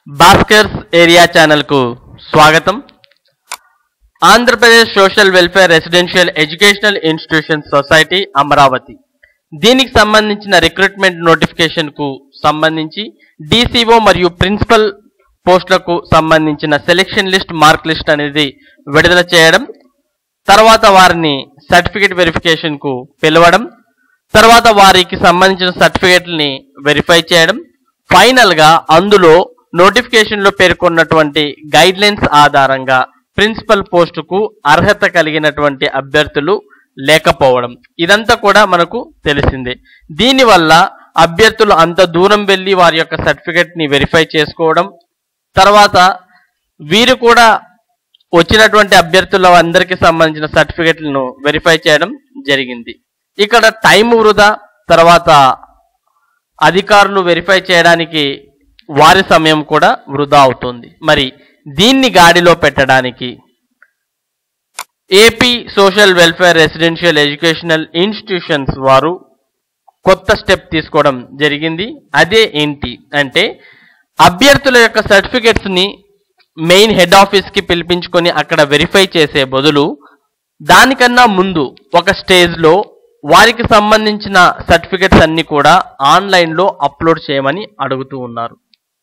Bhaskar's area ఛానల్కు స్వాగతం Andhra Pradesh social welfare residential educational institution society Amaravati దీనికి సంబంధించిన రిక్రూట్మెంట్ నోటిఫికేషన్ కు సంబంధించి డిసిఓ మరియు ప్రిన్సిపల్ పోస్టులకు సంబంధించిన సెలెక్షన్ లిస్ట్ మార్క్ లిస్ట్ అనేది విడుదల చేయడం తర్వాత వారిని సర్టిఫికేట్ వెరిఫికేషన్ కు పిలవడం తర్వాత వారికి సంబంధించిన సర్టిఫికేట్లని వెరిఫై చేయడం ఫైనల్ గా అందులో నోటిఫికేషన్ లో పేర్కొన్నటువంటి గైడ్ లైన్స్ ఆధారంగా ప్రిన్సిపల్ పోస్టుకు అర్హత కలిగినటువంటి అభ్యర్థులు లేకపోవడం ఇదంతా కూడా మనకు తెలిసిందే దీనివల్ల అభ్యర్థులు అంత దూరం వెళ్ళి వారి యొక్క సర్టిఫికేట్ ని వెరిఫై చేసుకోవడం తర్వాత వీరు కూడా వచ్చినటువంటి అభ్యర్థుల అందరికీ సంబంధించిన సర్టిఫికెట్లను వెరిఫై చేయడం జరిగింది ఇక్కడ టైం వృధా తర్వాత అధికారులు వెరిఫై చేయడానికి వారి సమయం కూడా వృధా అవుతుంది మరి దీన్ని గాడిలో పెట్టడానికి AP social welfare residential educational institutions వారు కొత్త స్టెప్ తీసుకోవడం జరిగింది అదే ఏంటి అంటే అభ్యర్థుల యొక్క సర్టిఫికెట్స్ ని మెయిన్ హెడ్ ఆఫీస్ కి పిలిపించుకొని అక్కడ వెరిఫై చేసే బదులు దానికన్నా ముందు ఒక స్టేజ్ లో వారికి సంబంధించిన సర్టిఫికెట్స్ అన్ని కూడా ఆన్లైన్ లో అప్లోడ్ చేయమని అడుగుతూ ఉన్నారు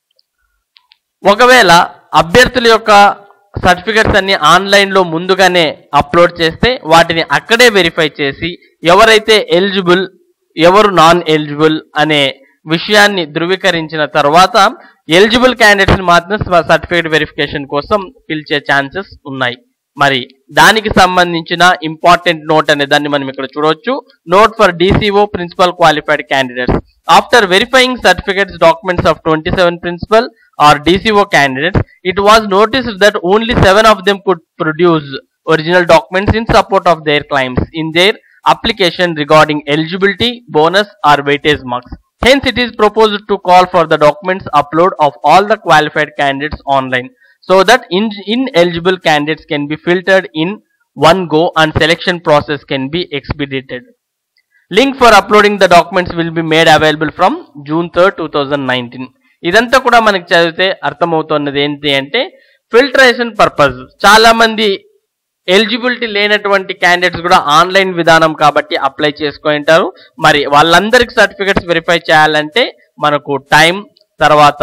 ఒకవేళ అభ్యర్థుల యొక్క సర్టిఫికెట్స్ అన్ని ఆన్లైన్ లో ముందుగానే అప్లోడ్ చేస్తే వాటిని అక్కడే వెరిఫై చేసి ఎవరైతే ఎలిజిబుల్ ఎవరు నాన్ ఎలిజిబుల్ అనే విషయాన్ని ధృవీకరించిన తర్వాత ఎలిజిబుల్ క్యాండిడేట్స్ మాత్రం సర్టిఫికేట్ వెరిఫికేషన్ కోసం పిలిచే ఛాన్సెస్ ఉన్నాయి మరి దానికి సంబంధించిన ఇంపార్టెంట్ నోట్ అనే దాన్ని మనం ఇక్కడ చూడవచ్చు note for DCO principal qualified candidates after verifying certificates documents of twenty seven principal or DCO candidates, it was noticed that only seven of them could produce original documents in support of their claims in their application regarding eligibility, bonus, or weightage marks. Hence, it is proposed to call for the documents upload of all the qualified candidates online so that in- ineligible candidates can be filtered in one go and selection process can be expedited. Link for uploading the documents will be made available from June third two thousand nineteen ఇదంతా కూడా మనకి చదివితే అర్థమవుతున్నది ఏంటి అంటే filtration purpose చాలా మంది eligibility లేనటువంటి candidates కూడా ఆన్లైన్ విధానం కాబట్టి అప్లై చేసుకుంటారు మరి వాళ్ళందరికి సర్టిఫికెట్స్ వెరిఫై చేయాలంటే మనకు టైం తర్వాత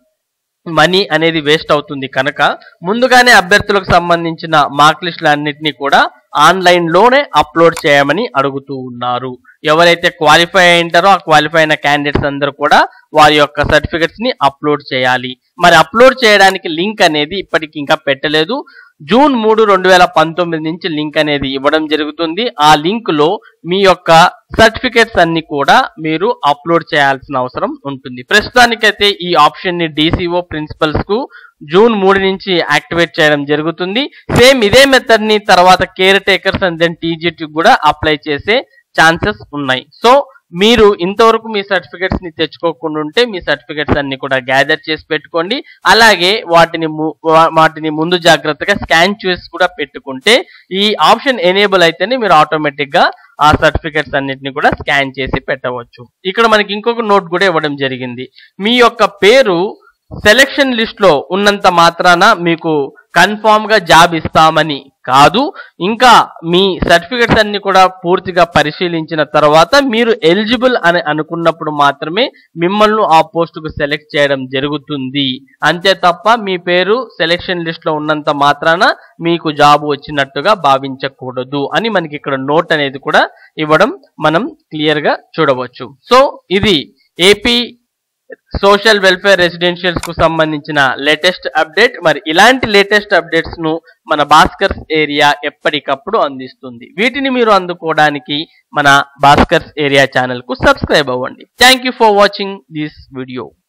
మనీ అనేది వేస్ట్ అవుతుంది కనుక ముందుగానే అభ్యర్థులకు సంబంధించిన మార్క్ లిస్టులు అన్నింటినీ కూడా ఆన్లైన్ లోనే అప్లోడ్ చేయమని అడుగుతూ ఉన్నారు ఎవరైతే క్వాలిఫై అయింటారో ఆ క్వాలిఫై అయిన క్యాండిడేట్స్ అందరూ కూడా వారి యొక్క సర్టిఫికెట్స్ ని అప్లోడ్ చేయాలి మరి అప్లోడ్ చేయడానికి లింక్ అనేది ఇప్పటికి ఇంకా పెట్టలేదు జూన్ మూడు రెండు వేల పంతొమ్మిది నుంచి లింక్ అనేది ఇవ్వడం జరుగుతుంది ఆ లింక్ లో మీ యొక్క సర్టిఫికెట్స్ అన్ని కూడా మీరు అప్లోడ్ చేయాల్సిన అవసరం ఉంటుంది ప్రస్తుతానికైతే ఈ ఆప్షన్ ని డిసిఓ ప్రిన్సిపల్స్ కు జూన్ మూడు నుంచి యాక్టివేట్ చేయడం జరుగుతుంది సేమ్ ఇదే మెథడ్ ని తర్వాత caretakers and then TGT కూడా అప్లై చేసే ఛాన్సెస్ ఉన్నాయి సో మీరు ఇంతవరకు మీ సర్టిఫికెట్స్ ని తెచ్చుకోకుండా ఉంటే మీ సర్టిఫికెట్స్ అన్ని కూడా గ్యాదర్ చేసి పెట్టుకోండి అలాగే వాటిని ము- వా- వాటిని ముందు జాగ్రత్తగా స్కాన్ చేసి కూడా పెట్టుకుంటే ఈ ఆప్షన్ ఎనేబుల్ అయితేనే మీరు ఆటోమేటిక్ గా ఆ సర్టిఫికెట్స్ అన్నిటిని కూడా స్కాన్ చేసి పెట్టవచ్చు ఇక్కడ మనకి ఇంకొక నోట్ కూడా ఇవ్వడం జరిగింది మీ యొక్క పేరు సెలెక్షన్ లిస్ట్ లో ఉన్నంత మాత్రాన మీకు కన్ఫామ్ గా జాబ్ ఇస్తామని కాదు ఇంకా మీ సర్టిఫికెట్స్ అన్ని కూడా పూర్తిగా పరిశీలించిన తర్వాత మీరు ఎలిజిబుల్ అని అనుకున్నప్పుడు మాత్రమే మిమ్మల్ని ఆ పోస్టుకు సెలెక్ట్ చేయడం జరుగుతుంది అంతే తప్ప మీ పేరు సెలెక్షన్ లిస్ట్ లో ఉన్నంత మాత్రాన మీకు జాబ్ వచ్చినట్టుగా భావించకూడదు అని మనకి ఇక్కడ నోట్ అనేది కూడా ఇవ్వడం మనం క్లియర్ గా చూడవచ్చు సో ఇది ఏపీ సోషల్ వెల్ఫేర్ రెసిడెన్షియల్స్ కు సంబంధించిన లేటెస్ట్ అప్డేట్ మరి ఇలాంటి లేటెస్ట్ అప్డేట్స్ ను మన భాస్కర్స్ ఏరియా ఎప్పటికప్పుడు అందిస్తుంది వీటిని మీరు అందుకోవడానికి మన భాస్కర్స్ ఏరియా ఛానల్ కు సబ్స్క్రైబ్ అవ్వండి thank you for watching this video